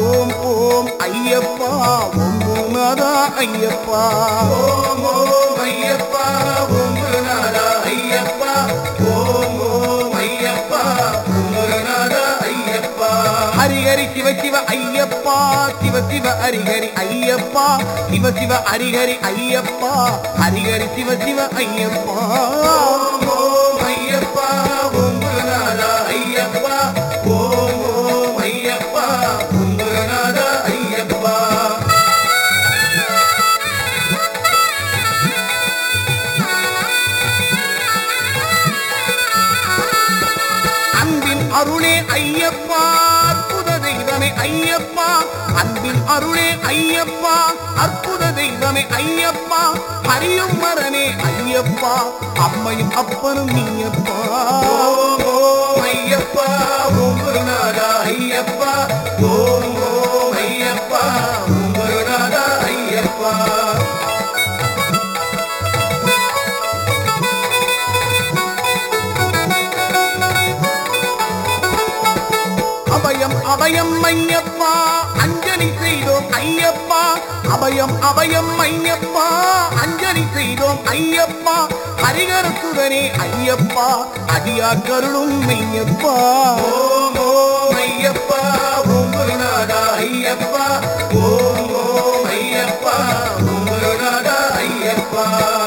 ஓம் ஓம் ஐயப்பா ஓம் குருநாதா ஐயப்பா ஓம் ஓம் ஐயப்பா ஓம் குருநாதா ஐயப்பா ஓம் ஓம் ஐயப்பா ஓம் குருநாதா ஐயப்பா ஹரிஹரி சிவ சிவ ஐயப்பா சிவ சிவ ஹரிஹரி ஐயப்பா சிவ சிவ ஹரிஹரி ஐயப்பா ஹரிஹரி சிவ சிவ ஐயப்பா ஓம் ஓம் ஐயப்பா ஓம் குருநாதா ஐயப்பா ஓம் ஓம் ஐயப்பா ஓம் குருநாதா ஐயப்பா அன்பின் அருளே ஐயப்பா அற்புத தெய்வமே ஐயப்பா அன்பின் அருளே ஐயப்பா அற்புத தெய்வமே ஐயப்பா ஹரியும் மரனே ஐயப்பா அம்மையும் அப்பனும் நீயப்பா ஓம் ஓம் ஐயப்பா ஓம் குருநாதா ஐயப்பா ஓம் ஓம் ஐயப்பா ஓம் குருநாதா ஐயப்பா அபயம் அபயம் ஐயப்பா அஞ்சலி செய்தோம் ஐயப்பா அபயம் அபயம் ஐயப்பா அஞ்சலி செய்தோம் ஐயப்பா ஹரிகர சுதனே ஐயப்பா அடியா கருளும் மெய்யப்பா ஓம் ஓம் ஐயப்பா ஓம் குருநாதா ஐயப்பா ஓம் ஓம் ஐயப்பா ஓம் குருநாதா ஐயப்பா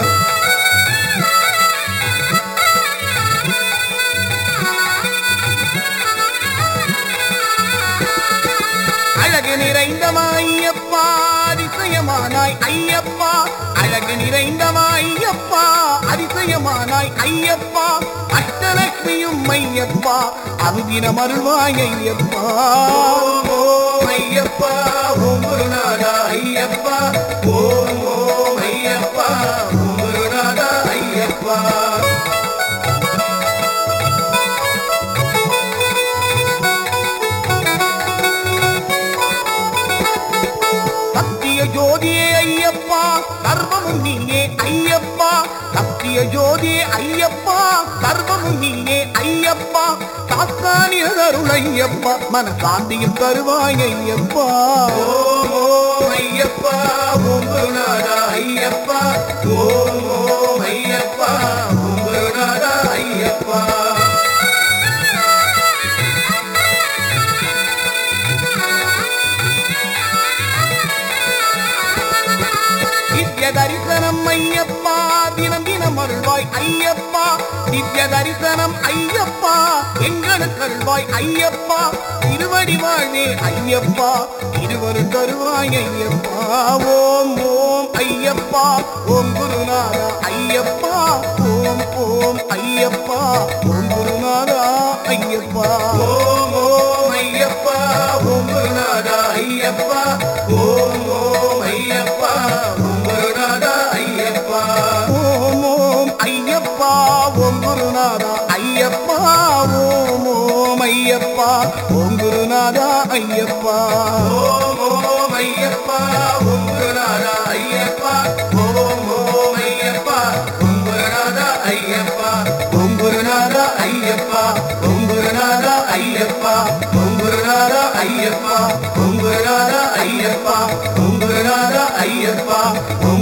அழகு நிறைந்தவா ஐயப்பா அதிசயமானாய் ஐயப்பா அழகு நிறைந்தவா ஐயப்பா அதிசயமானாய் ஐயப்பா அஷ்டலட்சுமியும் ஐயப்பா அருதினம் அருள்வாய் ஐயப்பா ஓம் ஓம் ஐயப்பா ஓம் குருநாதா ஐயப்பா ஓம் ஓம் ஐயப்பா ஓம் குருநாதா ஐயப்பா சத்திய ஜோதியே ஐயப்பா சர்வமும் நீயே ஐயப்பா சத்திய ஜோதியே ஐயப்பா சர்வமும் நீயே ஐயப்பா சாஸ்தானியர் அருள் ஐயப்பா மனசாந்தியும் தருவாய் ஐயப்பா ஓம் ஓம் ஐயப்பா ஓம் குருநாதா ஐயப்பா ஓம் ஓம் ஐயப்பா ஓம் குருநாதா ஐயப்பா திவ்ய தரிசனம் ஐயப்பா தினம் தினம் அருள்வாய் ஐயப்பா திவ்ய தரிசனம் ஐயப்பா எங்களுக்கு அருள்வாய் ஐயப்பா திருவடி வாழ்வே ஐயப்பா இருவரும் தருவாய் ஐயப்பா ஓம் ஓம் ஐயப்பா ஓம் குருநாதா ஐயப்பா ஓம் ஓம் ஐயப்பா ஓம் குருநாதா ஐயப்பா ஓம் ஓம் ஐயப்பா ஓம் குருநாதா ஐயப்பா ஓம் ஓம் ஐயப்பா ஓம் குருநாதா ஐயப்பா ஓம் ஓம் ஐயப்பா ஓம் குருநாதா ஐயப்பா ஓம் ஓம் ஐயப்பா ஓம் குருநாதா ஐயப்பா ஓம் ஓம் ஐயப்பா ஓம் குருநாதா ஐயப்பா ஓம் ஓம் ஐயப்பா ஓம் குருநாதா ஐயப்பா ஓம் குருநாதா ஐயப்பா ஓம் குருநாதா ஐயப்பா ஓம் குருநாதா ஐயப்பா ஓம் குருநாதா ஐயப்பா ஓம் குருநாதா ஐயப்பா ஓம்